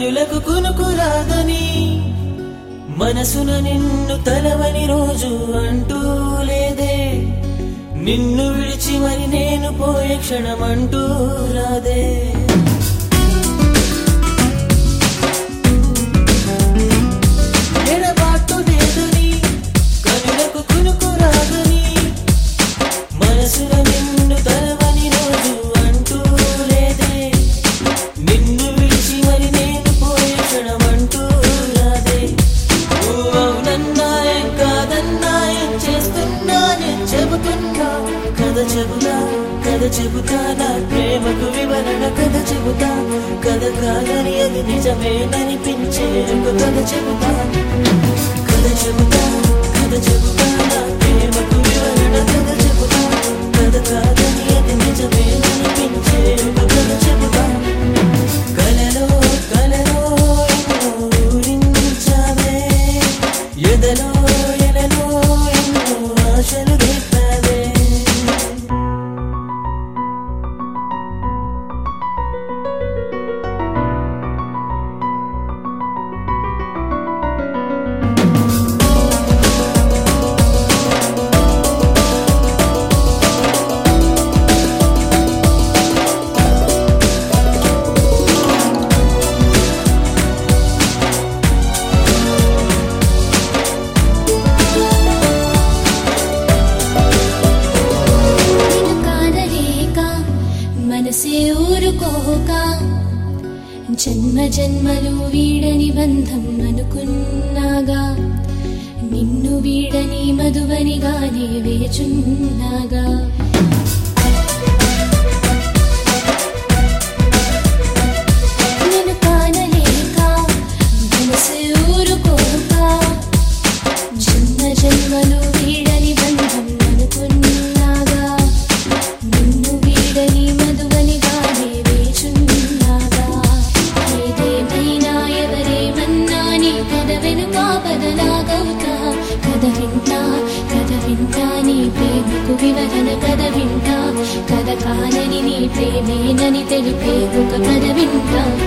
కనులకు కునుకు రాదని మనసున నిన్ను తలవని రోజు అంటూ లేదే నిన్ను విడిచి మరి నేను పోయే క్షణమంటూ రాదే ఎడబాటు లేదని కనులకు కునుకు రాదని మనసున నిన్ను తలవని రోజు అంటూ లేదే నిన్ను విడిచి మరి నేను పోయే క్షణమంటూ రాదే నువ్వు అవునన్నాయే కాదన్నాయే చేస్తున్నానే చెబుతున్నా కథ చెబుతా కథ చెబుతా నా ప్రేమకు వివరణ కథ చెబుతా కథ కాదని అది నిజమేననిపించే ఒక కథ చెబుతా కథ చెబుతా కథ చెబుతా నా ప్రేమకు వివరణ కథ చెబుతా కథ కాదని అది నిజమేననిపించే ఒక కథ చెబుతా కలలో కలలో ఎన్నో ఊరించావే ఎదలో ఎలలో ఎన్నో ఆశలు రేపావే నిన్ను కానలేక మనసే ఊరుకోక జన్మ జన్మలు వీడని బంధం అనుకున్నాగా నిన్ను వీడని మధువనిగానే వేచున్నాగా నిన్ను కానలేక మనసే ఊరుకోక జన్మ జన్మలు వీడని బంధం అనుకున్నాగా నిన్ను వీడని మధువనిగానే వేచున్నాగా ఏదేమైనా ఎవరేమన్నా నీ కథ వెనుక బదలాగవుతా కథ వింటా కథ వింటా నీ ప్రేమకు వివరణ కథ వింటా కథ కానని నీ ప్రేమేనని తెలిపే ఒక కథ వింటా